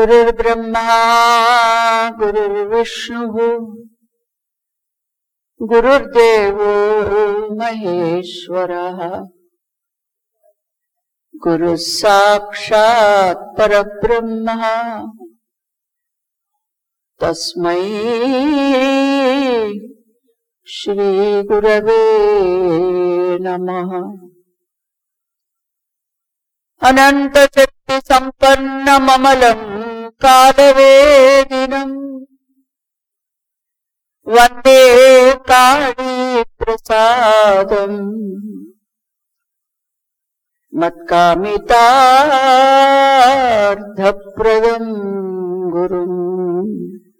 गुरुर्ब्रह्मा गुरुर्विष्णुः गुरुर्देवो महेश्वरः गुरुः साक्षात् परब्रह्म तस्मै श्रीगुरवे नमः अनन्तशक्तिसम्पन्नममलम् कालवेदिनम् वन्दे काळीप्रसादम् मत्कामितार्थप्रदम् गुरुम्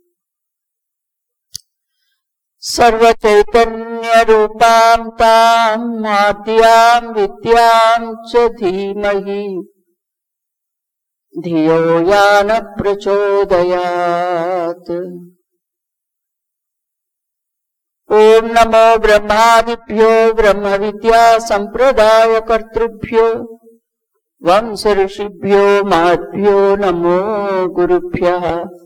सर्वचैतन्यरूपाम् ताम् आद्याम् विद्याम् च धीमहि धियो यानप्रचोदयात् ॐ नमो ब्रह्मादिभ्यो ब्रह्मविद्या सम्प्रदायकर्तृभ्यो वंश ऋषिभ्यो महद्भ्यो नमो गुरुभ्यः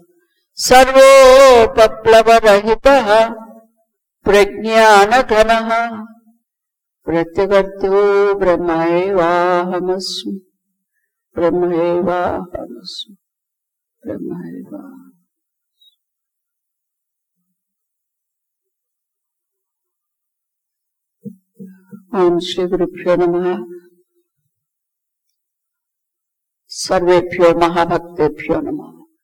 सर्वोपप्लवरहितः प्रज्ञानघनः प्रत्यगर्थो ब्रह्मैवाहमस्मि ब्रह्मैवाहमस्मि ब्रह्मैवा ఓం శ్రీ గురుభ్యో నమ సర్వేభ్యో మహాభక్తేభ్యో నమ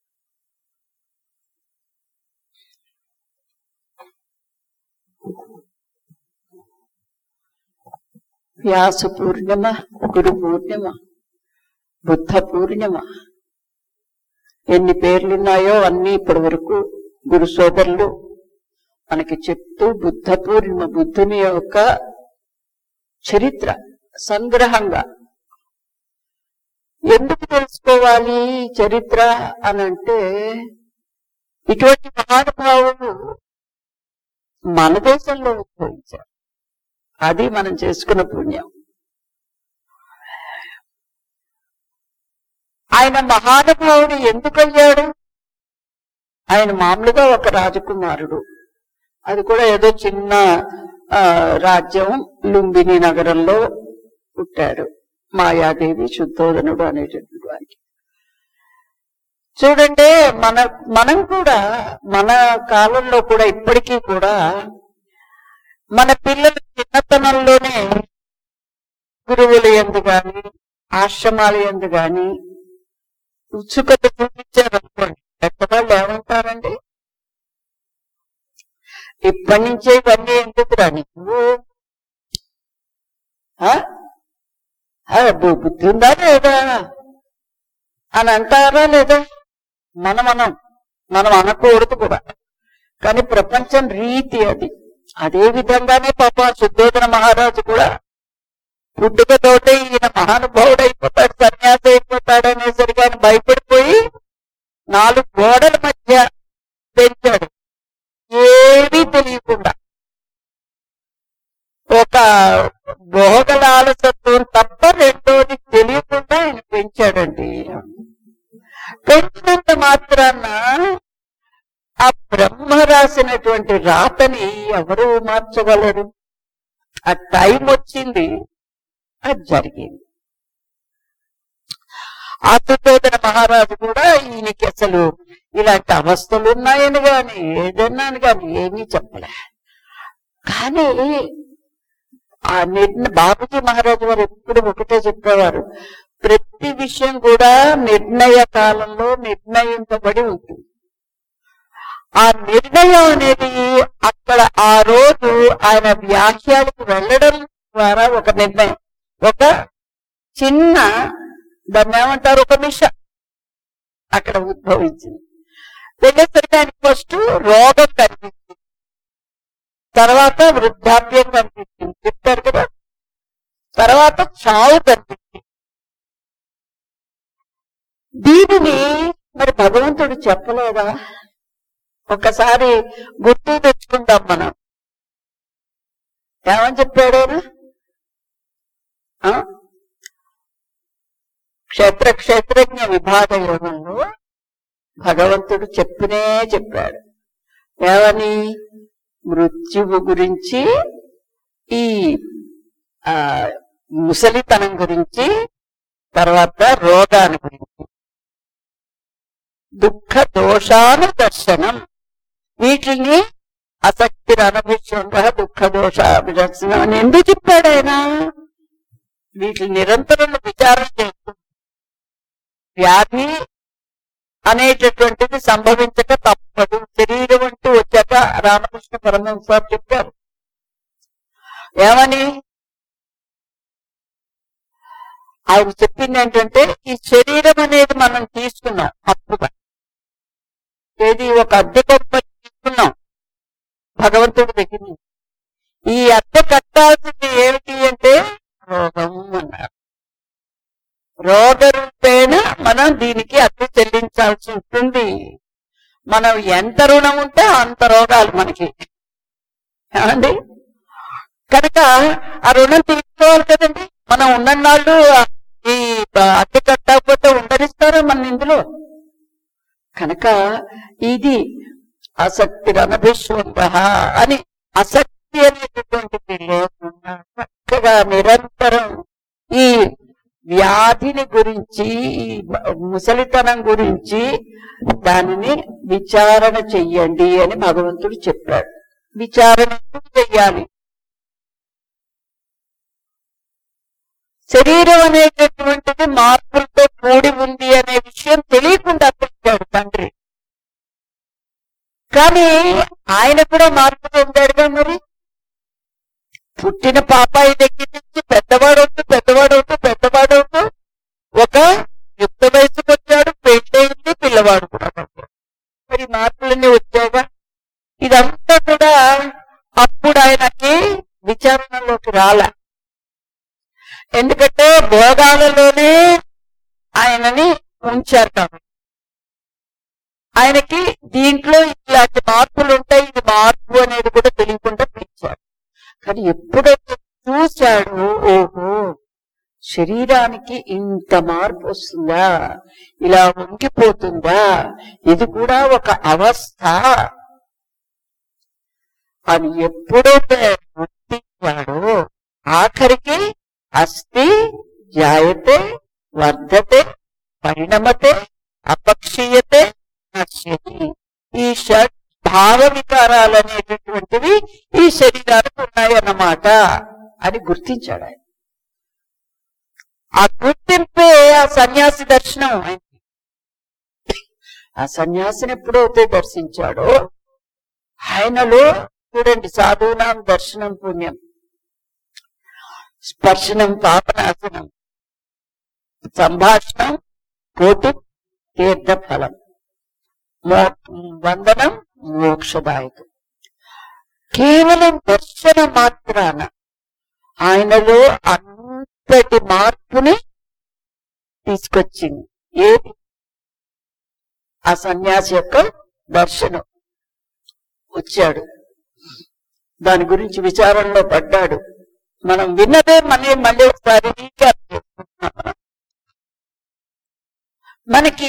వ్యాస పూర్ణిమ గురు పూర్ణిమ బుద్ధ పూర్ణిమ ఎన్ని పేర్లున్నాయో అన్ని ఇప్పటి వరకు గురు సోదరులు మనకి చెప్తూ బుద్ధ పూర్ణిమ బుద్ధుని యొక్క చరిత్ర సంగ్రహంగా ఎందుకు తెలుసుకోవాలి ఈ చరిత్ర అని అంటే ఇటువంటి మహానుభావులు మన దేశంలో ఉద్భవించారు అది మనం చేసుకున్న పుణ్యం ఆయన మహానుభావుడు ఎందుకయ్యాడు ఆయన మామూలుగా ఒక రాజకుమారుడు అది కూడా ఏదో చిన్న ఆ, రాజ్యం లుంబిని నగరంలో పుట్టాడు మాయాదేవి శుద్ధోదనుడు అనేటటువంటి వారికి చూడండి మన మనం కూడా మన కాలంలో కూడా ఇప్పటికీ కూడా మన పిల్లలు చిన్నతనంలోనే గురువుల ఎందు గాని ఆశ్రమాల ఎందు గాని ఉత్సుకత చూపించారనుకోండి పెద్దవాళ్ళు ఏమంటారండి ఇప్పటి నుంచే ఇవన్నీ ఎందుకురా నీకు ఆ? ఆ, బు- బుద్ధి ఉందా లేదా అని అంటారా లేదా మనం మనం మనం అనకూడదు కూడా కానీ ప్రపంచం రీతి అది అదే విధంగానే పాప శుద్ధోదన మహారాజు కూడా పుట్టుకతోటే ఈయన మహానుభావుడు అయిపోతాడు సన్యాసి అయిపోతాడు అనేసరికి ఆయన భయపడిపోయి నాలుగు గోడల మధ్య పెంచాడు ఏమీ తెలియకుండా ఒక భోగలాలసత్వం తప్ప రెండోది తెలియకుండా ఆయన పెంచాడండి పెంచినంత మాత్రాన ఆ బ్రహ్మ రాసినటువంటి రాతని ఎవరు మార్చగలరు ఆ టైం వచ్చింది అది జరిగింది ఆ సుధోదన మహారాజు కూడా ఈయనకి అసలు ఇలాంటి అవస్థలు ఉన్నాయని గాని ఏదన్నాను గాని ఏమీ చెప్పలే కానీ ఆ నిర్ణ బాబుజీ మహారాజు వారు ఎప్పుడు ఒకటే చెప్పేవారు ప్రతి విషయం కూడా నిర్ణయ కాలంలో నిర్ణయింపబడి ఉంటుంది ఆ నిర్ణయం అనేది అక్కడ ఆ రోజు ఆయన వ్యాఖ్యాలకు వెళ్ళడం ద్వారా ఒక నిర్ణయం ఒక చిన్న దాన్ని ఏమంటారు ఒక మిష అక్కడ ఉద్భవించింది వెళ్ళేసరికి ఆయనకి ఫస్ట్ రోగం కనిపించింది తర్వాత వృద్ధాప్యం కనిపించింది చెప్పారు కదా తర్వాత చావు కనిపించింది దీనిని మరి భగవంతుడు చెప్పలేదా ఒకసారి గుర్తు తెచ్చుకుందాం మనం ఏమని చెప్పాడు ఆయన? ఆ క్షేత్ర క్షేత్రజ్ఞ విభాగ యోగంలో భగవంతుడు చెప్పినే చెప్పాడు ఏమని మృత్యువు గురించి ఈ ఆ ముసలితనం గురించి తర్వాత రోగాన్ని గురించి దుఃఖ దోషాను దర్శనం వీటిని అసక్తి అనభిషంగా దుఃఖ దోషాభిదర్శనం అని ఎందుకు చెప్పాడు ఆయన వీటిని నిరంతరం విచారణ చేస్తూ వ్యాధి అనేటటువంటిది సంభవించక తప్పదు శరీరం అంటూ వచ్చాక రామకృష్ణ పరమహంస సార్ చెప్పారు ఏమని ఆయన చెప్పింది ఏంటంటే ఈ శరీరం అనేది మనం తీసుకున్నాం అప్పుగా ఏది ఒక అద్దె గొప్ప తీసుకున్నాం భగవంతుడి దగ్గర నుంచి. ఈ అద్దె కట్టాల్సింది ఏమిటి అంటే రోగం అన్నారు రోగరూపేణ మనం దీనికి అద్దె చెల్లించాల్సి ఉంటుంది మనం ఎంత రుణం ఉంటే అంత రోగాలు మనకి ఏమండి కనుక ఆ రుణం తీర్చుకోవాలి కదండి మనం ఉన్ననాళ్ళు ఈ అద్దె కట్టకపోతే ఉండనిస్తారా మన ఇందులో కనుక ఇది ఆసక్తి రణభిశ్వంగ అని ఆసక్తి అనేటటువంటిది లేకుండా చక్కగా నిరంతరం ఈ వ్యాధిని గురించి ఈ ముసలితనం గురించి దానిని విచారణ చెయ్యండి అని భగవంతుడు చెప్పాడు విచారణ ఎందుకు చెయ్యాలి శరీరం అనేటటువంటిది మార్పులతో కూడి ఉంది అనే విషయం తెలియకుండా పెట్టాడు తండ్రి కానీ ఆయన కూడా మార్పు చెందాడుగా మరి పుట్టిన పాపాయి దగ్గర నుంచి పెద్దవాడవుతూ పెద్దవాడవుతూ పెద్దవాడవుతూ ఒక యుక్త వయసుకు వచ్చాడు పెళ్ళయింది పిల్లవాడు కూడా పుట్టాడు. మరి మార్పులన్నీ వచ్చాయిగా ఇదంతా కూడా అప్పుడు ఆయనకి విచారణలోకి రాలే ఎందుకంటే భోగాలలోనే ఆయనని ఉంచారు కాబట్టి ఆయనకి దీంట్లో ఇట్లాంటి మార్పులు ఉంటాయి ఇది మార్పు అనేది కూడా తెలియకుండా పెంచాడు కానీ ఎప్పుడైతే చూశాడు ఓహో శరీరానికి ఇంత మార్పు వస్తుందా ఇలా వంగిపోతుందా ఇది కూడా ఒక అవస్థ అని ఎప్పుడైతే గుర్తించాడో ఆఖరికి అస్థి జాయతే వర్ధతే పరిణమతే అపక్షీయతే నశ్యతి ఈ షడ్ భావ వికారాలు అనేటటువంటివి ఈ శరీరానికి ఉన్నాయన్నమాట అని గుర్తించాడు ఆయన ఆ గుర్తింపే ఆ సన్యాసి దర్శనం ఆయనకి. ఆ సన్యాసిని ఎప్పుడైతే దర్శించాడో ఆయనలో చూడండి సాధునాం దర్శనం పుణ్యం స్పర్శనం పాపనాశనం సంభాషణం కోటి తీర్థ ఫలం మో- వందనం మోక్షదాయకం కేవలం దర్శన మాత్రాన ఆయనలో అంతటి మార్పుని తీసుకొచ్చింది ఏది ఆ సన్యాసి యొక్క దర్శనం వచ్చాడు దాని గురించి విచారంలో పడ్డాడు మనం విన్నదే మళ్ళీ మళ్ళీ ఒకసారి recap చేసుకుంటున్నాం. మనకి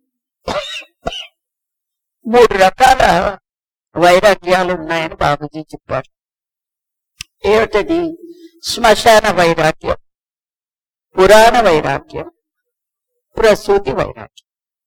మూడు రకాల వైరాగ్యాలు ఉన్నాయని బాబుజీ చెప్పారు ఏమిటది శ్మశాన వైరాగ్యం పురాణ వైరాగ్యం ప్రసూతి వైరాగ్యం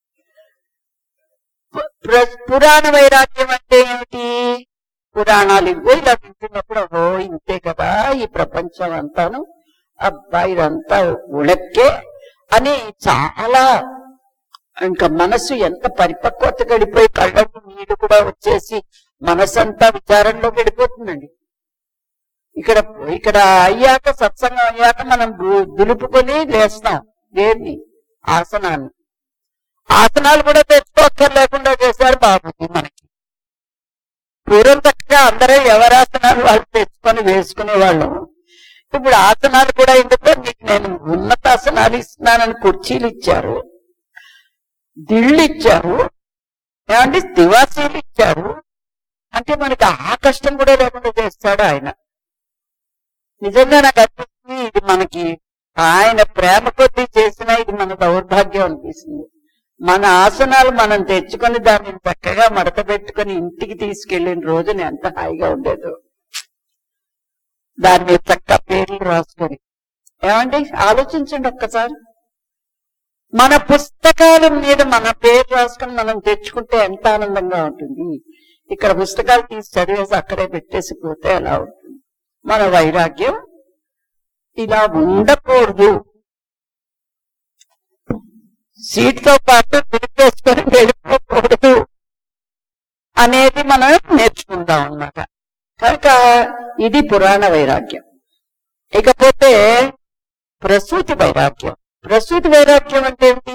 పు- ప్ర- పురాణ వైరాగ్యం అంటే ఏమిటి పురాణాలు ఇవ్వు ఇలా వింటున్నప్పుడు ఓ ఇంతే కదా ఈ ప్రపంచం అంతాను అబ్బా ఇదంతా ఉళక్కే అని చాలా ఇంకా మనసు ఎంత పరిపక్వత గడిపోయి కళ్ళకు నీళ్లు కూడా వచ్చేసి మనసంతా విచారంలో గడిపోతుందండి ఇక్కడ ఇక్కడ అయ్యాక సత్సంగం అయ్యాక మనం దు- దులుపుకొని లేస్తాం దేన్ని ఆసనాన్ని ఆసనాలు కూడా తెచ్చుకోక్కర్ లేకుండా చేశారు బాబుజీ మనకి పూర్వం చక్కగా అందరూ ఎవరి ఆసనాలు వాళ్ళు తెచ్చుకొని వేసుకునే వాళ్ళు ఇప్పుడు ఆసనాలు కూడా ఎందుకో నీకు నేను ఉన్నత ఆసనాలు ఇస్తున్నానని కుర్చీలు ఇచ్చారు దిళ్ళు ఇచ్చారు ఏమంటే దివాసీలు ఇచ్చారు అంటే మనకి ఆ కష్టం కూడా లేకుండా చేస్తాడు ఆయన నిజంగా నాకు అనిపిస్తుంది ఇది మనకి ఆయన ప్రేమ కొద్దీ చేసిన ఇది మన దౌర్భాగ్యం అనిపిస్తుంది మన ఆసనాలు మనం తెచ్చుకొని దాన్ని చక్కగా మడత పెట్టుకొని ఇంటికి తీసుకెళ్లిన రోజున ఎంత హాయిగా ఉండేదో దాని మీద చక్క పేర్లు రాసుకొని ఏమండి ఆలోచించండి ఒక్కసారి మన పుస్తకాల మీద మన పేరు రాసుకొని మనం తెచ్చుకుంటే ఎంత ఆనందంగా ఉంటుంది ఇక్కడ పుస్తకాలు తీసి చదివేసి అక్కడే పెట్టేసి పోతే ఎలా ఉంటుంది మన వైరాగ్యం ఇలా ఉండకూడదు సీట్ తో పాటు దులిపేసుకొని వెళ్ళిపోకూడదు అనేది మనం నేర్చుకుందాం అన్నమాట కనుక ఇది పురాణ వైరాగ్యం ఇకపోతే ప్రసూతి వైరాగ్యం ప్రసూతి వైరాగ్యం అంటే ఏంటి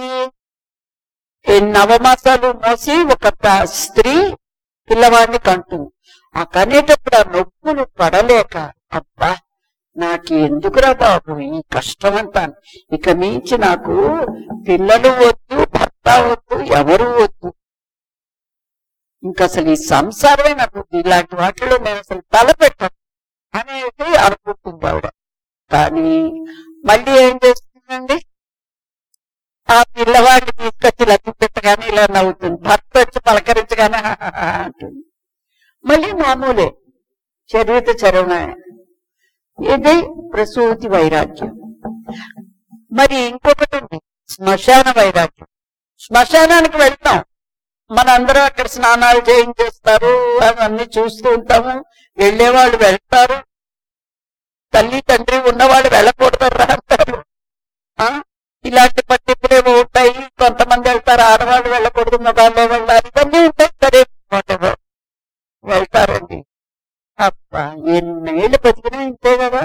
ఈ నవమాసాలు మోసి ఒక త- స్త్రీ పిల్లవాడిని కంటుంది ఆ కనేటప్పుడు ఆ నొప్పులు పడలేక అబ్బా నాకు ఎందుకురా బాబు ఈ కష్టం అంటాను ఇక మించి నాకు పిల్లలు వద్దు భర్త వద్దు ఎవరు వద్దు ఇంకా అసలు ఈ సంసారమే నాకు వద్దు. ఇలాంటి వాటిలో నేను అసలు తలపెట్టను అనేది అనుకుంటుంది ఆవిడ కానీ మళ్ళీ ఏం చేస్తుందండి ఆ పిల్లవాడిని తీసుకొచ్చి లగ్గు పెట్టగానే ఇలా నవ్వుతుంది భర్త వచ్చి పలకరించగానే అంటుంది మళ్ళీ మామూలే చరిత చరణ ఇది ప్రసూతి వైరాగ్యం మరి ఇంకొకటి ఉంది శ్మశాన వైరాగ్యం శ్మశానానికి వెళ్తాం మనందరం అక్కడ స్నానాలు చేయించేస్తారు అవన్నీ చూస్తూ ఉంటాము వెళ్ళేవాళ్ళు వెళ్తారు తల్లి తండ్రి ఉన్నవాళ్ళు వెళ్ళకూడదరా అంటారు ఆ? ఇలాంటి పట్టింపులేమో ఉంటాయి కొంతమంది వెళ్తారు ఆడవాళ్ళు వెళ్ళకూడదు మగాళ్ళే వెళ్ళాలి ఇవన్నీ ఉంటాయి సరే whatever. వెళ్తారండి అబ్బా ఎన్నేళ్ళు బతికినా ఇంతే కదా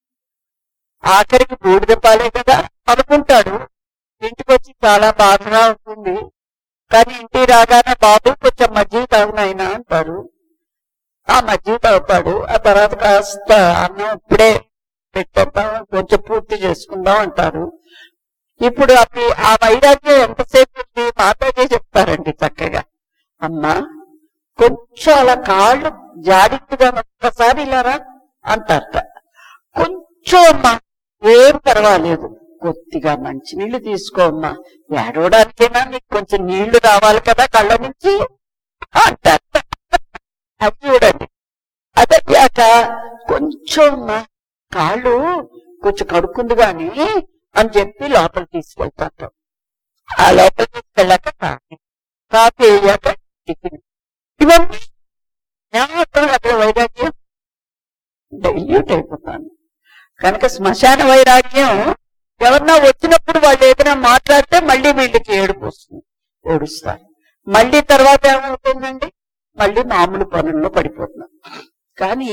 ఆఖరికి బూడిద పాలే కదా అనుకుంటాడు ఇంటికి వచ్చి చాలా బాధగా ఉంటుంది కానీ ఇంటికి రాగానే బాబు కొంచెం మజ్జిగ తాగునైనా అంటారు ఆ మజ్జిగ తాగుతాడు ఆ తర్వాత కాస్త అన్నం ఇప్పుడే పెట్టేద్దాం కొంచెం పూర్తి చేసుకుందాం అంటారు ఇప్పుడు అవి ఆ వైరాగ్యం ఎంతసేపు ఉంది మాతాజీ చెప్తారండి చక్కగా అమ్మా కొంచెం అలా కాళ్ళు జాడిట్టుగా ఒక్కసారి ఇలారా అంటారట కొంచెం అమ్మా ఏం పర్వాలేదు కొద్దిగా మంచి నీళ్లు తీసుకో అమ్మా ఏడవడానికైనా నీకు కొంచెం నీళ్లు రావాలి కదా కళ్ళ నుంచి అంటారు అది చూడండి అదయ్యాక కొంచెం అమ్మా కాళ్ళు కొంచెం కడుక్కుంది గాని అని చెప్పి లోపల తీసుకెళ్తారు ఆ లోపల తీసుకెళ్ళాక కాఫీ కాఫీ అయ్యాక టిఫిన్ ఇవన్నీ జ్ఞాపకం అక్కడ వైరాగ్యం డైల్యూట్ అయిపోతాను కనుక శ్మశాన వైరాగ్యం ఎవరన్నా వచ్చినప్పుడు వాళ్ళు ఏదైనా మాట్లాడితే మళ్ళీ వీళ్ళకి ఏడుపు వస్తుంది ఏడుస్తారు మళ్ళీ తర్వాత ఏమవుతుందండి మళ్ళీ మామూలు పనుల్లో పడిపోతున్నాం కానీ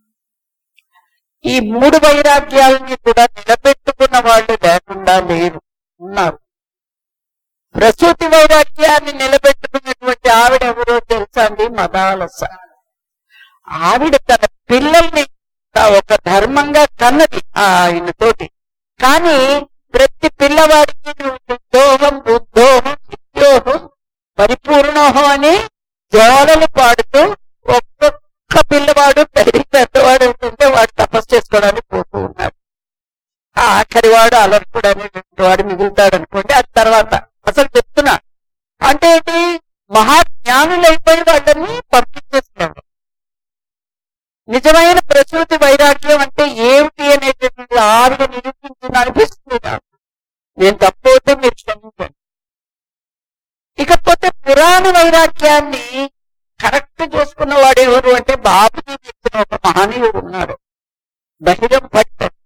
ఈ మూడు వైరాగ్యాలని కూడా నిలబెట్టుకున్న వాళ్ళు లేకుండా లేరు ఉన్నారు ప్రసూతి వైరాగ్యాన్ని నిలబెట్టుకున్నటువంటి ఆవిడ ఎవరో తెలుసా అండి మదాలస ఆవిడ తన పిల్లల్ని తా- ఒక ధర్మంగా కన్నది ఆయన తోటి కానీ ప్రతి పిల్లవాడికి నువ్వు బుద్ధోహం బుద్ధోహం విద్యోహం పరిపూర్ణోహం అని జోలలు పాడుతూ ఒక్కొక్క పిల్లవాడు పెరిగి పెద్దవాడు అవుతుంటే వాడు తపస్సు చేసుకోవడానికి పోతూ ఉన్నాడు ఆ ఆఖరి వాడు అలర్పుడు అనేటువంటి వాడు మిగులుతాడు అనుకోండి ఆ తర్వాత అసలు చెప్తున్నా అంటే ఏంటి మహాజ్ఞానులైపోయి వాళ్ళని పంపించేస్తున్నాడు నిజమైన ప్రసూతి వైరాగ్యం అంటే ఏమిటి అనేటటువంటి ఆవిడ నిరూపించింది అనిపిస్తుంది నాకు నేను తప్పవుతే మీరు క్షమించండి ఇకపోతే పురాణ వైరాగ్యాన్ని కరెక్ట్ చేసుకున్న వాడు ఎవరు అంటే బాబుజీ చెప్పిన ఒక మహనీయుడు ఉన్నాడు బహిరం భట్ అని.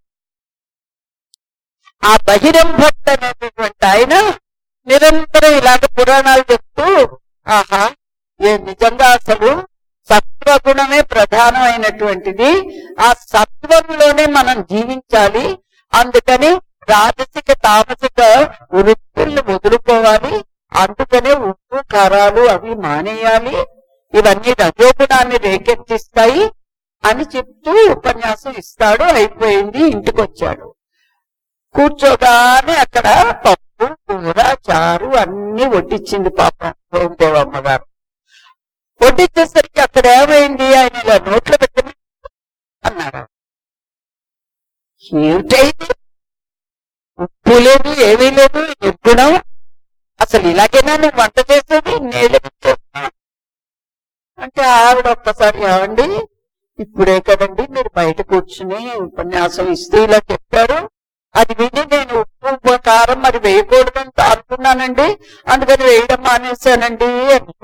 ఆ బహిరం భట్ అనేటటువంటి ఆయన నిరంతరం ఇలాగ పురాణాలు చెప్తూ ఆహా ఏ నిజంగా అసలు సత్వగుణమే ప్రధానమైనటువంటిది ఆ సత్వంలోనే మనం జీవించాలి అందుకని రాజసిక తామసిక వృత్తుల్ని వదులుకోవాలి అందుకనే ఉప్పు కారాలు అవి మానేయాలి ఇవన్నీ రజోగుణాన్ని రేకెత్తిస్తాయి అని చెప్తూ ఉపన్యాసం ఇస్తాడు అయిపోయింది ఇంటికి వచ్చాడు కూర్చోగానే అక్కడ పప్పు కూర చారు అన్ని వడ్డించింది పాపం సోమదేవమ్మ గారు వడ్డించేసరికి అక్కడ ఏమైంది ఆయన ఇలా నోట్లో పెట్టమని అన్నాడు ఏమిటైంది ఉప్పు లేదు ఏమీ లేదు నిర్గుణం అసలు ఇలాగైనా నువ్వు వంట చేసేది నేల అంటే ఆవిడ ఒక్కసారి ఏమండి ఇప్పుడే కదండి మీరు బయట కూర్చుని ఉపన్యాసం ఇస్తూ ఇలా చెప్పారు అది విని నేను ఉప్పు ఉప్పు, కారం మరి వేయకూడదని అనుకున్నానండి అందుకని వేయడం మానేశానండి అని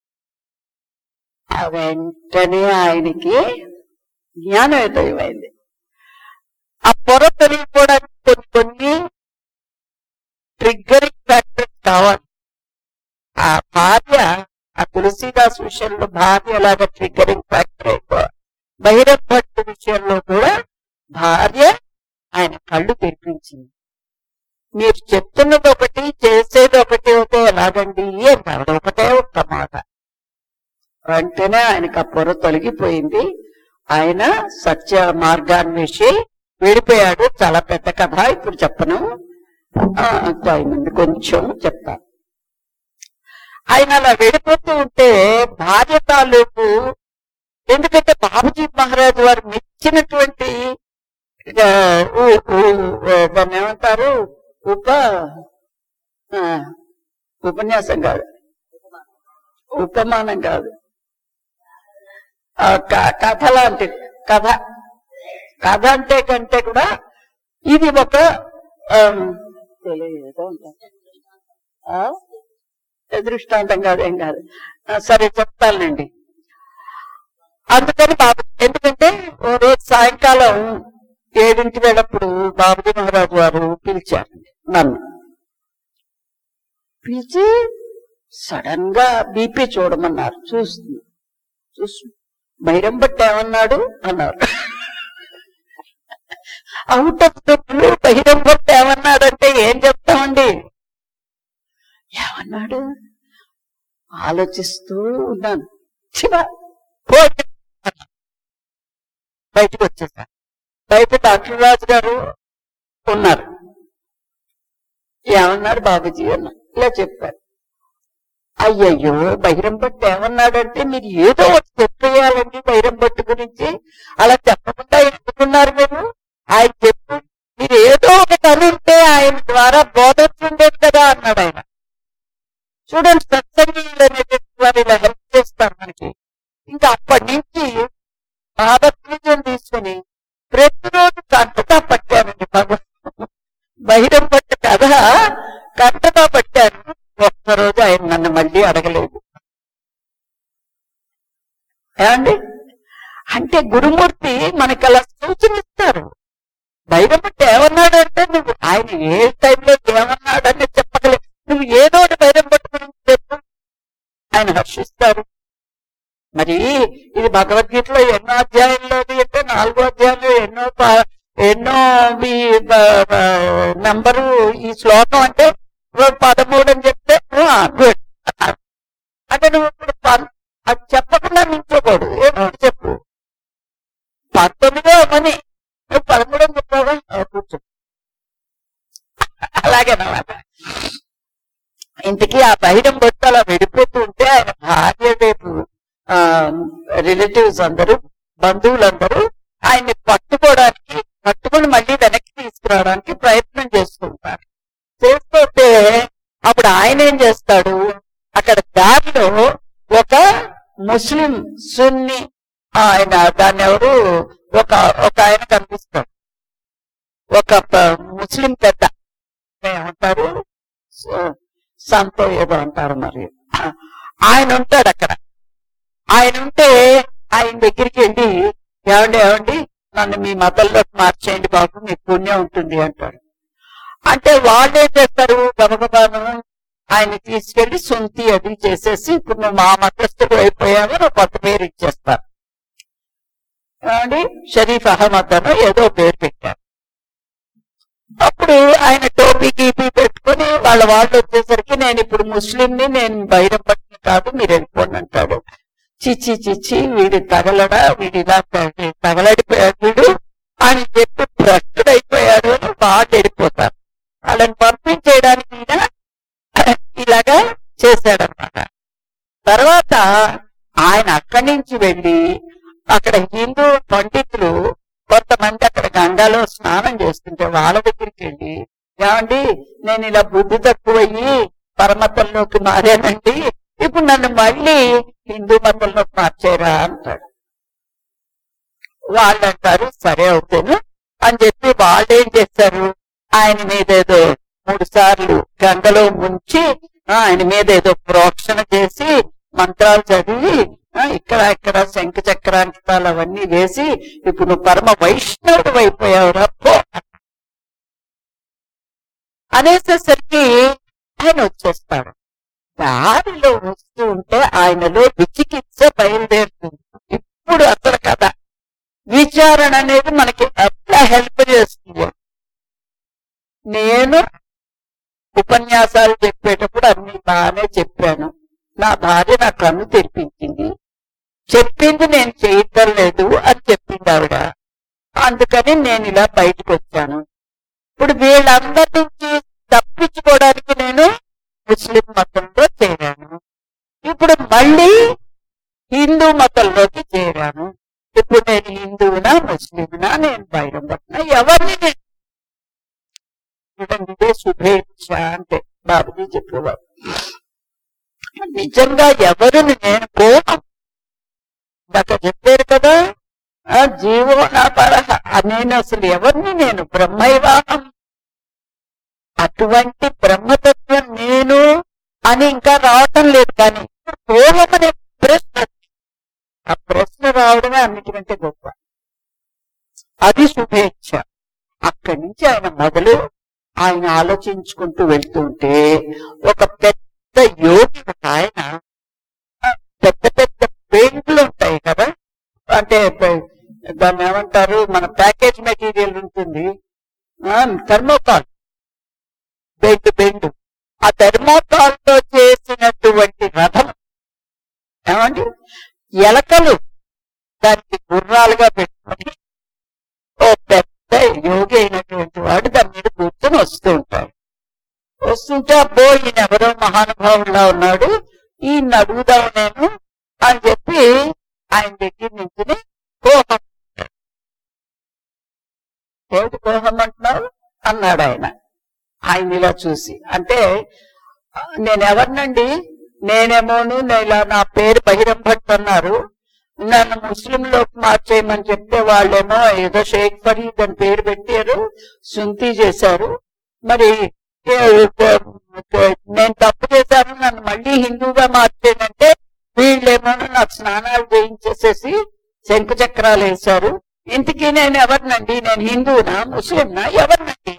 ఆ వెంటనే ఆయనకి జ్ఞానోదయం అయింది ఆ పొర తొలగిపోవడానికి కొన్ని కొన్ని ట్రిగ్గరింగ్ ఫ్యాక్టర్స్ కావాలి ఆ భార్య ఆ తులసీదాస్ విషయంలో భార్య లాగా ట్రిగ్గరింగ్ ఫ్యాక్టర్ అయిపోవాలి బహిరంగ భట్టు విషయంలో కూడా భార్య ఆయన కళ్ళు తెరిపించింది మీరు చెప్తున్నది ఒకటి చేసేది ఒకటి అయితే ఎలాగండి అన్నాడు ఒకటే ఒక్క మాట వెంటనే ఆయనకు ఆ పొర తొలగిపోయింది ఆయన సత్య మార్గాన్వేషి విడిపోయాడు చాలా పెద్ద కథ ఇప్పుడు చెప్పను ఆ, టైం ఉంది కొంచెం చెప్తాను ఆయన అలా వెళ్ళిపోతూ ఉంటే భార్య తాలూకు ఎందుకంటే బాబుజీ మహారాజ్ వారు మెచ్చినటువంటి ఆ, ఊ- ఊ- ఆ, దాన్ని ఏమంటారు ఉప ఆ, ఉపన్యాసం కాదు ఉపమానం కాదు ఆ, క- కథ లాంటి కథ కథ అంటే కంటే కూడా ఇది ఒక ఆమ్, తెలియదు అంటారు. ఆ? దృష్టాంతం కాదు ఏం కాదు ఆ, సరే చెప్తానండి అందుకని బాబు ఎందుకంటే ఓ రోజు సాయంకాలం ఏడింటి వేళప్పుడు బాబుజీ మహారాజు వారు పిలిచారండి నన్ను పిలిచి సడన్ గా బీపీ చూడమన్నారు చూస్తుంది చూసు బైరం బట్టి ఏమన్నాడు అన్నారు అవుట్ ఆఫ్ ద బ్లూ బహిరం బట్టి ఏమన్నాడంటే ఏం చెప్తామండి ఏమన్నాడు ఆలోచిస్తూ ఉన్నాను శివ పో అన్నా. బయటకు వచ్చేసా బయట డాక్టర్ రాజు గారు ఉన్నారు ఏమన్నారు బాబుజీ అన్న ఇలా చెప్పారు అయ్యయ్యో బహిరం భట్టు ఏమన్నాడంటే మీరు ఏదో ఒకటి చెప్పేయాలండి బహిరం భట్టు గురించి అలా చెప్పకుండా ఎందుకున్నారు మీరు ఆయన చెప్పు మీరు ఏదో ఒకటి అనుంటే ఆయన ద్వారా బోధొచ్చుండేది కదా అన్నాడు ఆయన చూడండి సత్సంగీయులు అనేటువంటి వారు ఇలా హెల్ప్ చేస్తారు మనకి ఇంకా అప్పటి నుంచి పాదపూజం తీసుకుని ప్రతిరోజు కంటతా పట్టానండి భగవన్ బహిరం పట్ట కథ కంటతా పట్టాను ఒక్కరోజు ఆయన నన్ను మళ్ళీ అడగలేదు ఏమండి అంటే గురుమూర్తి మనకి అలా సూచనిస్తారు భైరవట్టి ఏమన్నాడంటే నువ్వు ఆయన ఏ టైంలో ఏమన్నాడని చెప్పగలేదు నువ్వు ఏదో ఒకటి భైరవట్టి గురించి చెప్పు ఆయన హర్షిస్తారు మరి ఇది భగవద్గీతలో ఎన్నో అధ్యాయంలోది అంటే నాలుగో అధ్యాయంలో ఎన్నో ప- ఎన్నో ఈ బ- బ- నంబరు ఈ శ్లోకం అంటే ఓ పదమూడు అని చెప్తే గుడ్ అంటే నువ్వు ఇప్పుడు పన్- అది చెప్పకుండా నించోకూడదు ఏదో ఒకటి చెప్పు పంతొమ్మిదో మని నువ్వు పదమూడు అని చెప్పావా ఆ, కూర్చో అలాగేనమాట ఇంతకీ ఆ బహిరం బొట్టు అలా వెళ్ళిపోతూ ఉంటే ఆయన భార్య వైపు రిలేటివ్స్ అందరూ బంధువులందరూ ఆయన్ని పట్టుకోవడానికి పట్టుకుని మళ్ళీ వెనక్కి తీసుకురావడానికి ప్రయత్నం చేస్తుంటారు చేస్తుంటే అప్పుడు ఆయన ఏం చేస్తాడు అక్కడ దారిలో ఒక ముస్లిం సున్ని ఆయన దాన్ని ఎవరు ఒక ఒక ఆయన కనిపిస్తాడు ఒక ప- ముస్లిం పెద్ద ఏమంటారు స- సంతో ఏదో అంటారు మరి ఆయన ఉంటాడు అక్కడ ఆయన ఉంటే ఆయన దగ్గరికి వెళ్ళి ఏమండి ఏమండి నన్ను మీ మతంలోకి మార్చేయండి బాబు మీకు పుణ్యం ఉంటుంది అంటాడు అంటే వాళ్ళు ఏం చేస్తారు గబగబాను ఆయన తీసుకెళ్లి సొంతి అది చేసేసి ఇప్పుడు నువ్వు మా మతస్థుడు అయిపోయావు నువ్వు కొత్త పేరు ఇచ్చేస్తారు ఏమండి షరీఫ్ అహ్మద్ అని ఏదో పేరు పెట్టారు అప్పుడు ఆయన టోపీ గీపీ పెట్టుకొని వాళ్ళ వాళ్ళు వచ్చేసరికి నేను ఇప్పుడు ముస్లింని నేను బైరం పట్టిన కాదు మీరు వెళ్ళిపోండి అంటాడు చిచ్చి చిచ్చి వీడి తగలడా వీడి ఇలా తగ- తగలడిపోయాడు వీడు అని చెప్పి భ్రష్టుడైపోయాడు అని బాగా వెళ్ళిపోతారు వాళ్ళని పంపించేయడానికి ఈయన ఇలాగా చేశాడనమాట తర్వాత ఆయన అక్కడి నుంచి వెళ్ళి అక్కడ హిందూ పండితులు కొంతమంది అక్కడ గంగాలో స్నానం చేస్తుంటే వాళ్ళ దగ్గరికి వెళ్ళి ఏమండి నేను ఇలా బుద్ధి తక్కువయ్యి పరమతంలోకి మారానండి ఇప్పుడు నన్ను మళ్ళీ హిందూ మతంలోకి మార్చారా అంటాడు వాళ్ళు అంటారు సరే అవుతాను అని చెప్పి వాళ్ళు ఏం చేస్తారు ఆయన మీద ఏదో మూడు సార్లు గంగలో ముంచి ఆ, ఆయన మీద ఏదో ప్రోక్షణ చేసి మంత్రాలు చదివి ఆ, ఇక్కడ ఇక్కడ శంఖ చక్రాంకితాలు అవన్నీ వేసి ఇప్పుడు నువ్వు పరమ వైష్ణవుడు అయిపోయావురా పో అనేసేసరికి ఆయన వచ్చేస్తాడు దారిలో వస్తూ ఉంటే ఆయనలో విచికిత్స బయలుదేరుతుంది ఇప్పుడు అసలు కథ విచారణ అనేది మనకి ఎట్లా హెల్ప్ చేస్తుంది నేను ఉపన్యాసాలు చెప్పేటప్పుడు అన్ని బాగానే చెప్పాను నా భార్య నా కన్ను తెరిపించింది చెప్పింది నేను చేయటం లేదు అని చెప్పింది ఆవిడ అందుకని నేను ఇలా బయటకు వచ్చాను ఇప్పుడు వీళ్ళందరి నుంచి తప్పించుకోవడానికి నేను ముస్లిం మతంలో చేరాను ఇప్పుడు మళ్ళీ హిందూ మతంలోకి చేరాను ఇప్పుడు నేను హిందువునా ముస్లింనా నేను బైరం పట్టినా ఎవరిని నేను చూడండి ఇదే శుభేచ్ఛ అంటే బాబుజీ చెప్పేవారు నిజంగా ఎవరిని నేను పోను ఇందాక చెప్పారు కదా ఆ జీవో నా పరహ నేను అసలు ఎవరిని నేను బ్రహ్మైవాహం అటువంటి బ్రహ్మతత్వం నేను అని ఇంకా రావటం లేదు కానీ ఇప్పుడు పోవమనే ప్రశ్న ఆ ప్రశ్న రావడమే అన్నిటికంటే గొప్ప అది శుభేచ్ఛ అక్కడి నుంచి ఆయన మొదలు ఆయన ఆలోచించుకుంటూ వెళ్తుంటే ఒక పెద్ద యోగి ఒక ఆయన ఆ, పెద్ద పెద్ద పెయింట్లు ఉంటాయి కదా అంటే ప- దాన్ని ఏమంటారు మన ప్యాకేజ్ మెటీరియల్ ఉంటుంది థర్మోకాల్ బెండ్ బెండ్ ఆ థర్మోకాల్ తో చేసినటువంటి రథం ఏమండి ఎలకలు దానికి గుర్రాలుగా పెట్టుకొని ఓ పెద్ద యోగి అయినటువంటి వాడు దాని మీద కూర్చొని వస్తూ ఉంటాడు వస్తుంటే అబ్బో ఈయన ఎవరో మహానుభావులా ఉన్నాడు ఈయన అడుగుదాం నేను అని చెప్పి ఆయన దగ్గర నుంచి కోహం ఏమిటి కోహం అంటున్నావు అన్నాడు ఆయన ఆయన ఇలా చూసి అంటే ఆ, నేను ఎవరినండి నేనేమోను నేను ఇలా నా పేరు బహిరం భట్ అన్నారు నన్ను ముస్లింలోకి మార్చేయమని చెప్తే వాళ్ళేమో ఏదో షేక్ ఫరీద్ అని పేరు పెట్టారు సుంతి చేశారు మరి ఏ, ఏ, నేను తప్పు చేశాను నన్ను మళ్ళీ హిందూగా మార్చేనంటే వీళ్ళేమో నాకు స్నానాలు చేయించేసేసి శంకు చక్రాలు వేశారు ఇంతకీ నేను ఎవరినండి నేను హిందూనా ముస్లింనా ఎవరినండి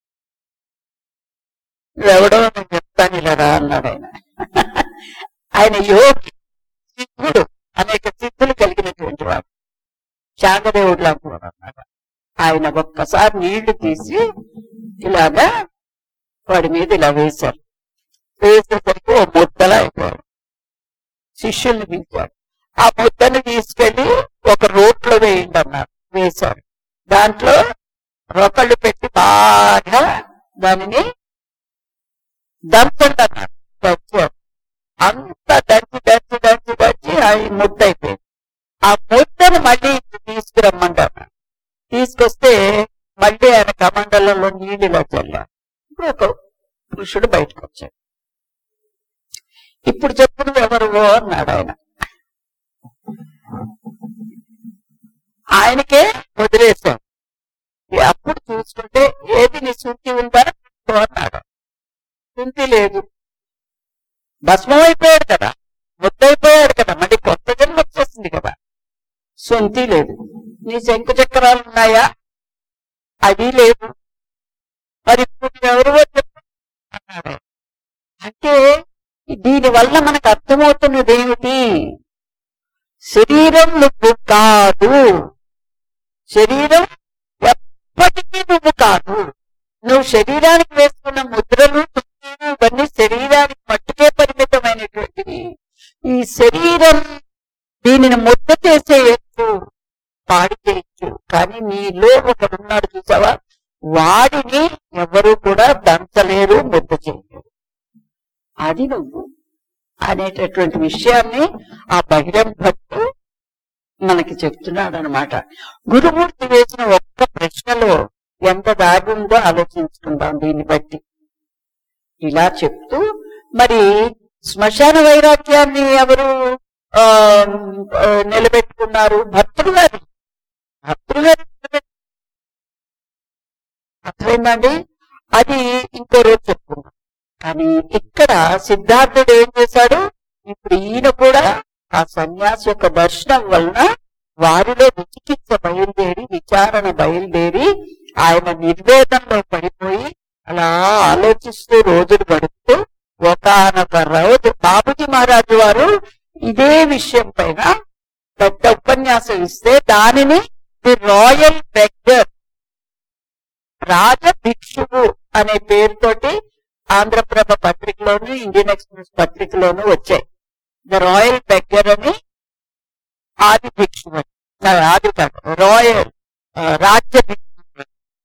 ఎవడో నేను చెప్తాను ఇలా రా అన్నాడు ఆయన ఆయన యోగి సిద్ధుడు అనేక సిద్ధులు కలిగినటువంటి వాడు శాంగదేవుడు లాంటి వాడు అన్నమాట ఆయన ఒక్కసారి నీళ్లు తీసి ఇలాగా వాడి మీద ఇలా వేశారు వేసేసరికి ఓ ముద్దలా అయిపోయాడు శిష్యుల్ని పిలిచాడు ఆ ముద్దను తీసుకెళ్లి ఒక రోట్లో వేయండి అన్నారు వేశారు దాంట్లో రొకళ్ళు పెట్టి బాగా దానిని దంచండి అన్నారు దంచారు అంత దంచి దంచి దంచి దంచి అది ముద్ద అయిపోయింది ఆ ముద్దను మళ్ళీ తీసుకురమ్మంటారు తీసుకొస్తే మళ్ళీ ఆయన కమండలంలో నీళ్ళు ఇలా చల్లారు ఇప్పుడు ఒక పురుషుడు బయటకు వచ్చాడు ఇప్పుడు చెప్పు నువ్వు ఎవరు అన్నాడు ఆయన ఆయనకే వదిలేశాం అప్పుడు చూసుకుంటే ఏది నీ శుద్ధి ఉందా చూసుకో అన్నాడు శుద్ధి లేదు భస్మం అయిపోయాడు కదా ముద్దయిపోయాడు కదా మళ్ళీ కొత్త జన్మ వచ్చేసింది కదా సొంతి లేదు నీ శంకు చక్రాలు ఉన్నాయా అది లేదు మరి ఇప్పుడు ఎవరివో చెప్పు అన్నాడు అంటే దీని వల్ల మనకు అర్థమవుతున్నది ఏమిటి శరీరం నువ్వు కాదు శరీరం ఎప్పటికీ నువ్వు కాదు నువ్వు శరీరానికి వేసుకున్న ముద్రలు తుక్కీలు ఇవన్నీ శరీరానికి మట్టుకే పరిమితమైనటువంటివి ఈ శరీరం దీనిని ముద్ద చేసేయచ్చు పాడి చేయొచ్చు కానీ నీలో ఒకడున్నాడు చూసావా వాడిని ఎవరు కూడా దంచలేరు ముద్ద చేయలేరు అది నువ్వు అనేటటువంటి విషయాన్ని ఆ బహిరం భక్తు మనకి చెప్తున్నాడు అనమాట గురుమూర్తి వేసిన ఒక్క ప్రశ్నలో ఎంత దాగి ఉందో ఆలోచించుకుందాం దీన్ని బట్టి ఇలా చెప్తూ మరి శ్మశాన వైరాగ్యాన్ని ఎవరు ఆ, ఆ, నిలబెట్టుకున్నారు భర్తలు గారు భర్తలు గారు నిలబెట్టు- అర్థమైందండి అది ఇంకో రోజు చెప్పుకుందాం కానీ ఇక్కడ సిద్ధార్థుడు ఏం చేశాడు ఇప్పుడు ఈయన కూడా ఆ సన్యాసి యొక్క దర్శనం వలన వారిలో విచికిత్స బయలుదేరి విచారణ బయలుదేరి ఆయన నిర్వేదంలో పడిపోయి అలా ఆలోచిస్తూ రోజులు గడుపుతూ ఒకనొక రోజు బాబుజీ మహారాజు వారు ఇదే విషయం పైన పెద్ద ఉపన్యాసం ఇస్తే దానిని ది రాయల్ బెగ్గర్ రాజ భిక్షువు అనే పేరుతోటి ఆంధ్రప్రభ పత్రికలోను ఇండియన్ ఎక్స్ప్రెస్ పత్రికలోను వచ్చాయి ద రాయల్ బెగ్గర్ అని ఆది భిక్షువు అని. ఆ, ఆది కాదు రాయల్ ఆ, రాజ్య భిక్షువు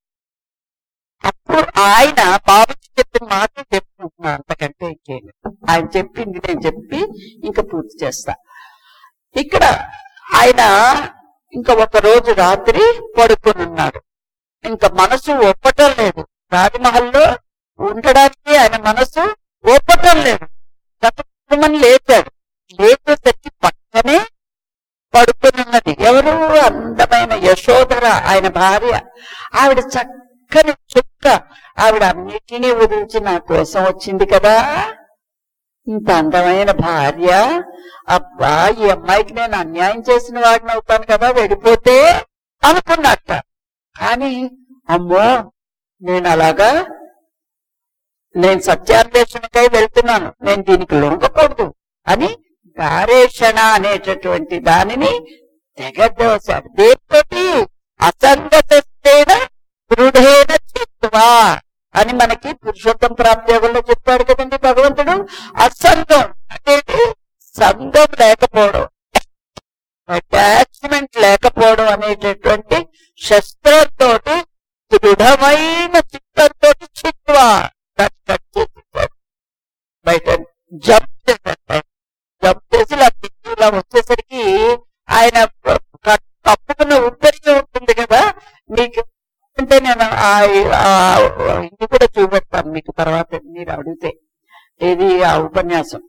అప్పుడు ఆయన బాబుజీ చెప్పిన మాట చెప్పుకుంటున్నా అంతకంటే ఇంకేం లేదు. ఆయన చెప్పింది నేను చెప్పి ఇంకా పూర్తి చేస్తా ఇక్కడ ఆయన ఇంకా ఒక రోజు రాత్రి పడుకొని ఉన్నాడు ఇంకా మనసు ఒప్పటం లేదు రాజమహల్లో ఉండడానికి ఆయన మనసు ఒప్పటం లేదు గతమని లేచాడు లేచేసరికి పక్కనే పడుకొని ఉన్నది ఎవరు అందమైన యశోధర ఆయన భార్య ఆవిడ చక్కని చుక్క ఆవిడ అన్నిటినీ వదిలించి నా కోసం వచ్చింది కదా ఇంత అందమైన భార్య అబ్బా ఈ అమ్మాయికి నేను అన్యాయం చేసిన వాడిని అవుతాను కదా వెళ్ళిపోతే అనుకున్నట్ట కానీ అమ్మో నేను అలాగా నేను సత్యాన్వేషణకై వెళ్తున్నాను నేను దీనికి లొంగకూడదు అని గారేషణ అనేటటువంటి దానిని తెగదోశారు దేనితోటి అసంగతేన దృఢేన చిత్వా అని మనకి పురుషోత్తం ప్రాప్తియోగంలో చెప్పాడు కదండి భగవంతుడు అసంగం అంటే సంఘం లేకపోవడం అటాచ్మెంట్ లేకపోవడం అనేటటువంటి శస్త్రంతోటి దృఢమైన చిత్తంతో చిత్వా కట్ కట్ చేసేసాడు బయట జంప్ చేసేసాడు జంప్ చేసి ఇలా తిరిగి ఇలా వచ్చేసరికి ఆయన క- కప్పుకున్న ఉత్తరీయం ఉంటుంది కదా మీకు అంటే నేను ఆ ఆ ఇది కూడా చూపెడతాను మీకు తర్వాత మీరు అడిగితే ఇది ఆ ఉపన్యాసం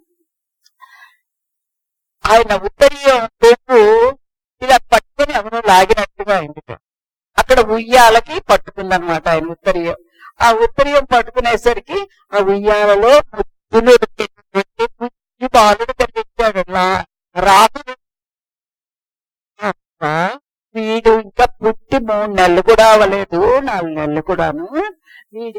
ఆయన ఉత్తరీయం కొవ్వు ఇలా పట్టుకుని ఎవరో లాగినట్టుగా అయింది అక్కడ ఉయ్యాలకి పట్టుకుందనమాట ఆయన ఉత్తరీయం ఆ ఉత్తరీయం పట్టుకునేసరికి ఆ ఉయ్యాలలో ముద్దులు పెట్టి ముద్దు బాలుడు కనిపించాడు రా- రాహుడు అబ్బా, వీడు ఇంకా పుట్టి మూడు నెలలు కూడా అవ్వలేదు నాలుగు నెలలు కూడాను వీడి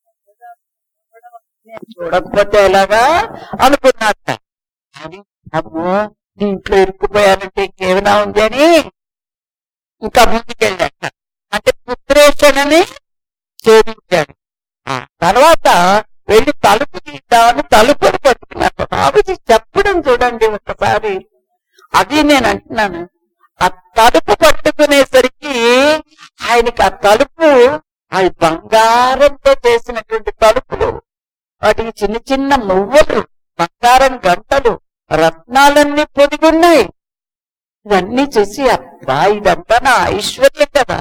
నేను చూడకపోతే ఎలాగా అనుకున్నట్ట కానీ అమ్మో దీంట్లో ఇరుక్కుపోయానంటే ఇంకేమైనా ఉంది అని ఇంకా ముందుకెళ్ళాట అంటే పుత్రేషణని ఛేదించాడు ఆ తర్వాత వెళ్ళి తలుపు తీద్దామని తలుపుని పట్టుకున్నాడు బాబుజీ చెప్పడం చూడండి ఒక్కసారి అది నేను అంటున్నాను ఆ తలుపు పట్టుకునేసరికి ఆయనకి ఆ తలుపు అది బంగారంతో చేసినటువంటి తలుపులు వాటికి చిన్న చిన్న మువ్వలు బంగారం గంటలు రత్నాలన్నీ పొదిగున్నాయి ఇవన్నీ చూసి అబ్బా ఇదంతా నా ఐశ్వర్యం కదా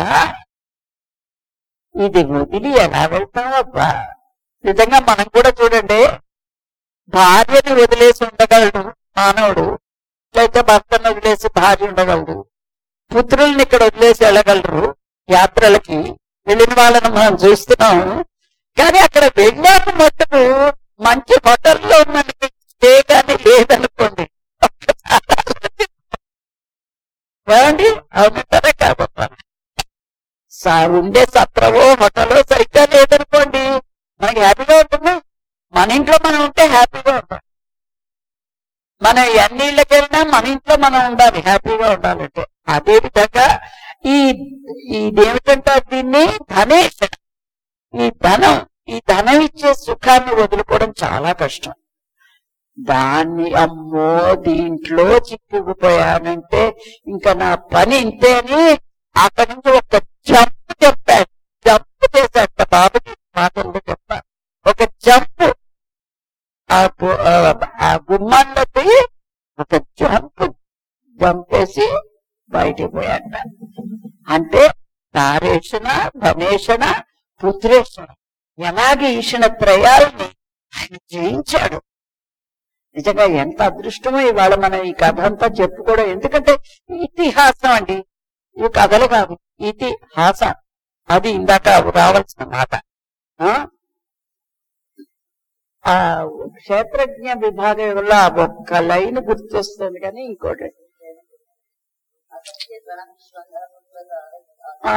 ఇది వదిలి ఎలా వెళ్తాం అబ్బా నిజంగా మనం కూడా చూడండి భార్యని వదిలేసి ఉండగలడు మానవుడు లేకపోతే భర్తను వదిలేసి భార్య ఉండగలడు పుత్రుల్ని ఇక్కడ వదిలేసి వెళ్ళగలరు యాత్రలకి వెళ్ళిన వాళ్ళని మనం చూస్తున్నాం కానీ అక్కడ వెళ్ళాక మట్టుకు మంచి హోటల్లో ఉన్నందుకు స్టే కానీ లేదనుకోండి ఒక్కసారి ఆలోచించండి. ఏమండి అవునంటారా కాబోతా ఉండే సత్రవో హోటలో సరిగ్గా లేదనుకోండి మనకి హ్యాపీగా ఉంటుందా మన ఇంట్లో మనం ఉంటే హ్యాపీగా ఉంటాం మనం ఎన్ని ఇళ్ళకి వెళ్ళినా మన ఇంట్లో మనం ఉండాలి హ్యాపీగా ఉండాలంటే అదే విధంగా ఈ ఇదేమిటంటే దీన్ని ధనేషణ ఈ ధనం ఈ ధనం ఇచ్చే సుఖాన్ని వదులుకోవడం చాలా కష్టం దాన్ని అమ్మో దీంట్లో చిక్కుకుపోయానంటే ఇంకా నా పని ఇంతే అని అక్కడి నుంచి ఒక జంప్ చెప్పాడు జంప్ చేశాట బాబుకి మాటల్లో చెప్పాను ఒక జంప్ ఆ గు- ఆ- ఆ గుమ్మాల్లోకి ఒక జంప్ జంపేసి బయటికి పోయాట అంటే తారేషణ ధనేషణ పుత్రేషణ ఎలాగ ఈషణ త్రయాల్ని ఆయన జయించాడు నిజంగా ఎంత అదృష్టమో ఇవాళ మనం ఈ కథ అంతా చెప్పుకోవడం ఎందుకంటే ఇతిహాసం అండి ఇవి కథలు కాదు ఇతిహాసం అది ఇందాక రావాల్సిన మాట ఆ? ఆ క్షేత్రజ్ఞ విభాగంలో ఆ ఒక్క లైన్ గుర్తొస్తుంది కానీ ఇంకోటి ఆ,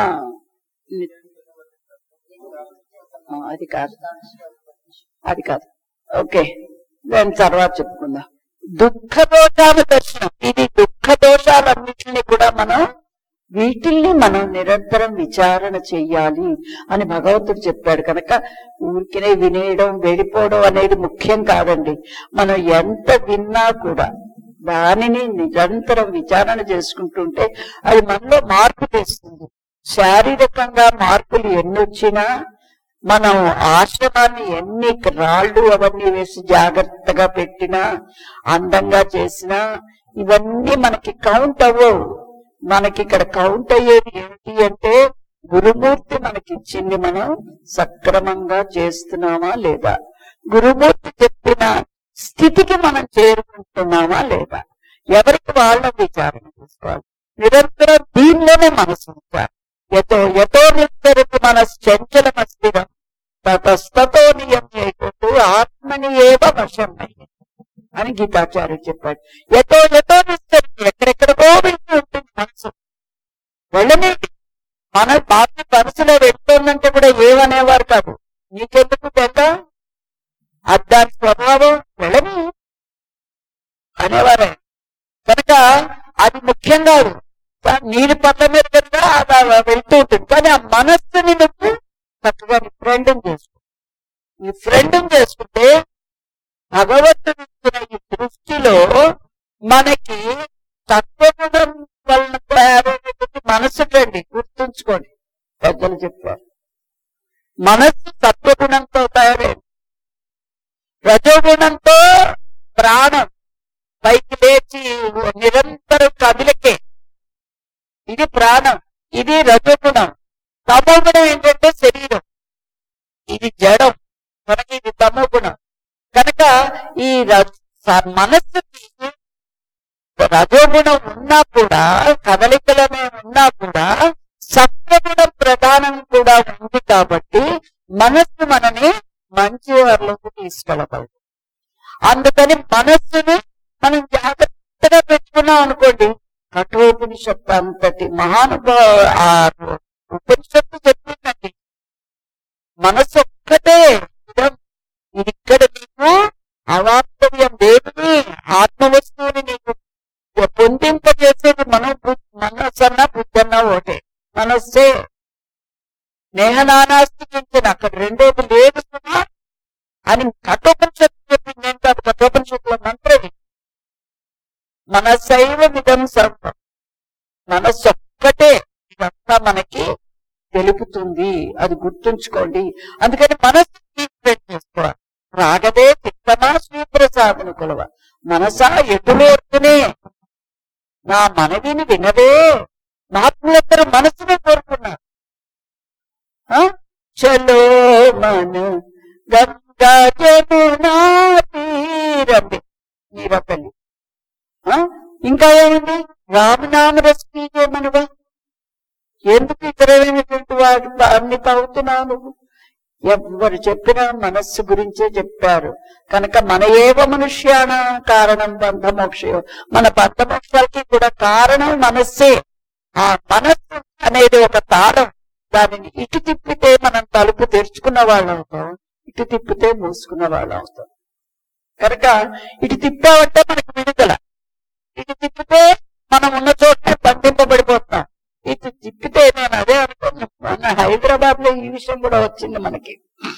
ఆ, అది కాదు అది కాదు ఓకే దాని తర్వాత చెప్పుకుందాం దుఃఖ దోషాల దర్శనం ఇది దుఃఖ దోషాలన్నింటినీ కూడా మనం వీటిల్ని మనం నిరంతరం విచారణ చెయ్యాలి అని భగవంతుడు చెప్పాడు కనుక ఊరికినే వినేయడం వెళ్ళిపోవడం అనేది ముఖ్యం కాదండి మనం ఎంత విన్నా కూడా దానిని నిరంతరం విచారణ చేసుకుంటుంటే అది మనలో మార్పు తెస్తుంది శారీరకంగా మార్పులు ఎన్ని వచ్చినా మనం ఆశ్రమాన్ని ఎన్ని రాళ్ళు అవన్నీ వేసి జాగ్రత్తగా పెట్టినా అందంగా చేసినా ఇవన్నీ మనకి కౌంట్ అవ్వవు మనకి ఇక్కడ కౌంట్ అయ్యేది ఏంటి అంటే గురుమూర్తి మనకి ఇచ్చింది మనం సక్రమంగా చేస్తున్నామా లేదా గురుమూర్తి చెప్పిన స్థితికి మనం చేరుకుంటున్నామా లేదా ఎవరికి వాళ్ళ విచారణ చేసుకోవాలి నిరంతరం దీనిలోనే మనసు ఉంచాలి యతో యతో నిత్తరకు మన చంచలమస్థిరం తతస్తతో నియమేటట్టు ఆత్మని ఏవ వశం అని గీతాచార్యుడు చెప్పాడు ఎతో ఎతో నిస్తరికి ఎక్కడెక్కడికో వెళ్తూ ఉంటుంది మనసు వెళ్ళని మన బాధ్య మనసులో వెళ్తోందంటే కూడా ఏమనేవారు కాదు నీకెందుకు తెగ అది దాని స్వభావం వెళ్ళని అనేవారే కనుక అది ముఖ్యం కాదు కా- నీరు పట్ల మీద కనుక అది అలా వెళ్తూ ఉంటుంది కానీ ఆ మనస్సుని నువ్వు చక్కగా నీ ఫ్రెండ్ చేసుకో నీ ఫ్రెండ్ చేసుకుంటే భగవంతుడు ఇచ్చిన ఈ దృష్టిలో మనకి తత్వగుణం వలన తయారైనటువంటి మనసు రండి గుర్తుంచుకోండి పెద్దలు చెప్పారు మనస్సు సత్వగుణంతో తయారైంది రజోగుణంతో ప్రాణం పైకి లేచి నిరంతరం కదిలకే ఇది ప్రాణం ఇది రజోగుణం తమోగుణం ఏంటంటే శరీరం ఇది జడం మనకి ఇది తమోగుణం కనుక ఈ ర- స- మనస్సుకి రజోగుణం ఉన్నా కూడా కదలికలనే ఉన్నా కూడా సత్వగుణం ప్రధానం కూడా ఉంది కాబట్టి మనస్సు మనని మంచి వారిలోకి తీసుకెళ్ళగలదు అందుకని మనస్సుని మనం జాగ్రత్తగా పెట్టుకున్నాం అనుకోండి కఠోపనిషత్తు అంతటి మహానుభావ ఆ ఉపనిషత్తు చెప్పిందండి మనస్సు ఒక్కటే ఇదం. ఇది ఇక్కడ నీకు అవాస్తవ్యం దేవుని ఆత్మ వస్తువుని నీకు పొందింపజేసేది మన మనస్సు అన్న బుద్ధి అన్న ఒకటే మనస్సే నేహనానాస్తి చింతన అక్కడ రెండోది లేదు సుమా అని కఠోపనిషత్తు చెప్పింది ఏంటి అది కఠోపనిషత్తులో మంత్రం ఇది. మనస్సైవ విధం సర్వం మనస్సు ఒక్కటే ఇదంతా మనకి తెలుపుతుంది అది గుర్తుంచుకోండి అందుకని మనస్సు ట్రీట్మెంట్ చేసుకోవాలి రాగదే చిత్తమా శ్రీప్రసాదన కొలవ మనసా ఎటులోర్పునే నా మనవిని వినదే మహాత్ములందరూ మనసులో కోరుకున్నారు ఆ? చలో మన గంగా జమునా తీరమే నీరపల్లి ఆ? ఇంకా ఏముంది రామనామ రశ్మి చేయమనువా ఎందుకు ఇతరమైనటువంటి వాటి అన్ని తాగుతున్నావు నువ్వు ఎవ్వరు చెప్పినా మనస్సు గురించే చెప్పారు కనుక మన ఏవ మనుష్యాన కారణం బంధమోక్షయో మన బంధమోక్షాలకి కూడా కారణం మనస్సే ఆ మనస్సు అనేది ఒక తాళం దానిని ఇటు తిప్పితే మనం తలుపు తెరుచుకున్న వాళ్ళం అవుతాం ఇటు తిప్పితే మూసుకున్న వాళ్ళం అవుతాం కనుక ఇటు తిప్పామంటే మనకి విడుదల ఇటు తిప్పితే మనం ఉన్న చోటనే బంధింపబడిపోతున్నాం ఇటు తిప్పితే నేను అదే అనుకున్నాను మన హైదరాబాద్ లో ఈ విషయం కూడా వచ్చింది మనకి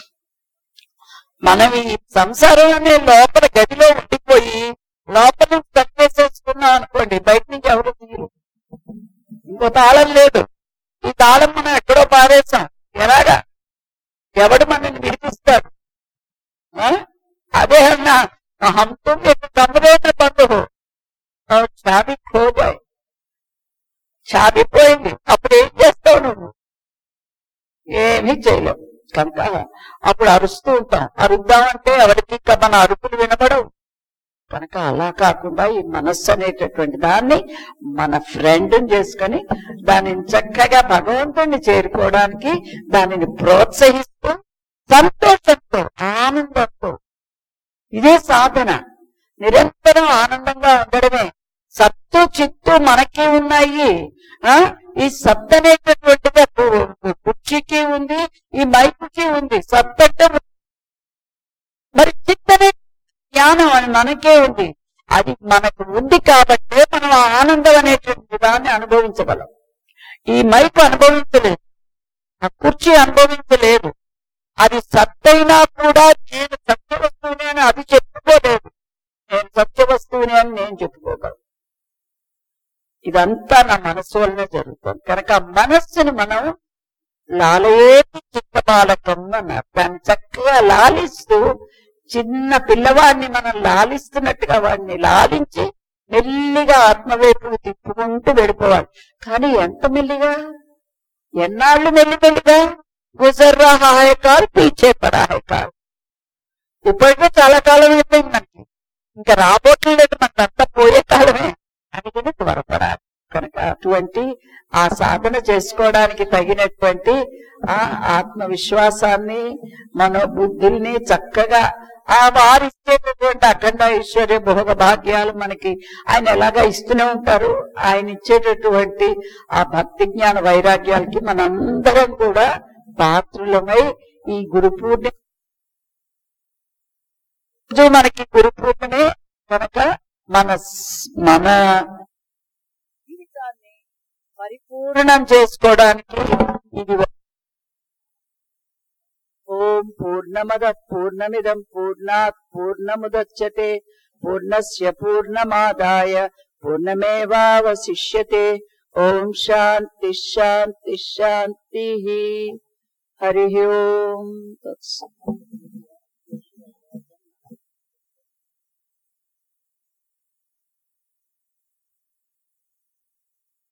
మనం ఈ సంసారం అనే లోపల గదిలో ఉండిపోయి లోపల నుంచి కట్టేసేసుకున్నాం అనుకోండి బయట నుంచి ఎవరు తీరు ఇంకో తాళం లేదు ఈ తాళం మనం ఎక్కడో పారేసాం ఎలాగా ఎవడు మనల్ని విడిపిస్తాడు ఆ? అదే అన్నా హమ్ తుమ్ एक कमरे में बंद हो और चाबी खो जाए చాబీ పోయింది అప్పుడు ఏం చేస్తావు నువ్వు ఏమీ చేయలేవు కనుక అప్పుడు అరుస్తూ ఉంటాం అరుద్దామంటే ఎవరికి ఇక మన అరుపులు వినబడవు కనుక అలా కాకుండా ఈ మనస్సు అనేటటువంటి దాన్ని మన ఫ్రెండ్ చేసుకొని దానిని చక్కగా భగవంతుణ్ణి చేరుకోవడానికి దానిని ప్రోత్సహిస్తూ సంతోషంతో ఆనందంతో ఇదే సాధన నిరంతరం ఆనందంగా ఉండడమే సత్తు చిత్తు మనకి ఉన్నాయి ఆ ఈ సత్ అనేటటువంటిది కు- కుర్చీకి ఉంది ఈ మైకుకి ఉంది సత్ అంటే మరి చిత్ అనే జ్ఞానం అని మనకే ఉంది అది మనకు ఉంది కాబట్టే మనం ఆ ఆనందం అనేటువంటి దాన్ని అనుభవించగలం ఈ మైకు అనుభవించలేదు ఆ కుర్చీ అనుభవించలేదు అది సత్తైనా కూడా నేను సత్య వస్తువునే అని అది చెప్పుకోలేదు నేను సత్య వస్తువునే అని నేను చెప్పుకోగలను ఇదంతా నా మనస్సు వల్లనే జరుగుతుంది కనుక ఆ మనస్సుని మనం లాలయేటి చిత్తబాలకం అన్నారు దాన్ని చక్కగా లాలిస్తూ చిన్న పిల్లవాడిని మనం లాలిస్తున్నట్టుగా వాడిని లాలించి మెల్లిగా ఆత్మవైపు తిప్పుకుంటూ వెళ్ళిపోవాలి కానీ ఎంత మెల్లిగా ఎన్నాళ్ళు మెల్లి మెల్లిగా గుజర్ రహా హై కాల్ పీచే పడా హై కాల్ ఇప్పటికే చాలా కాలం అయిపోయింది మనకి ఇంకా రాబోట్లేదు మనకంతా పోయే కాలమే అందుకని త్వరపడాలి కనుక అటువంటి ఆ సాధన చేసుకోవడానికి తగినటువంటి ఆ ఆత్మవిశ్వాసాన్ని మనోబుద్ధుల్ని చక్కగా ఆ వారు ఇచ్చేటటువంటి అఖండ ఐశ్వర్య భోగ భాగ్యాలు మనకి ఆయన ఎలాగా ఇస్తూనే ఉంటారు ఆయన ఇచ్చేటటువంటి ఆ భక్తి జ్ఞాన వైరాగ్యాలకి మనందరం కూడా పాత్రులమై ఈ గురు పూర్ణిమ రోజు మనకి గురు పూర్ణిమే కనుక మన స్- మన జీవితాన్ని పరిపూర్ణం చేసుకోవడానికి ఇది ఒక- ఓం పూర్ణమద పూర్ణమిదం పూర్ణాత్ పూర్ణముదచ్చతే పూర్ణస్య పూర్ణమాదాయ పూర్ణమేవావశిష్యతే ఓం శాంతి శాంతి శాంతి హరి ఓం తత్సత్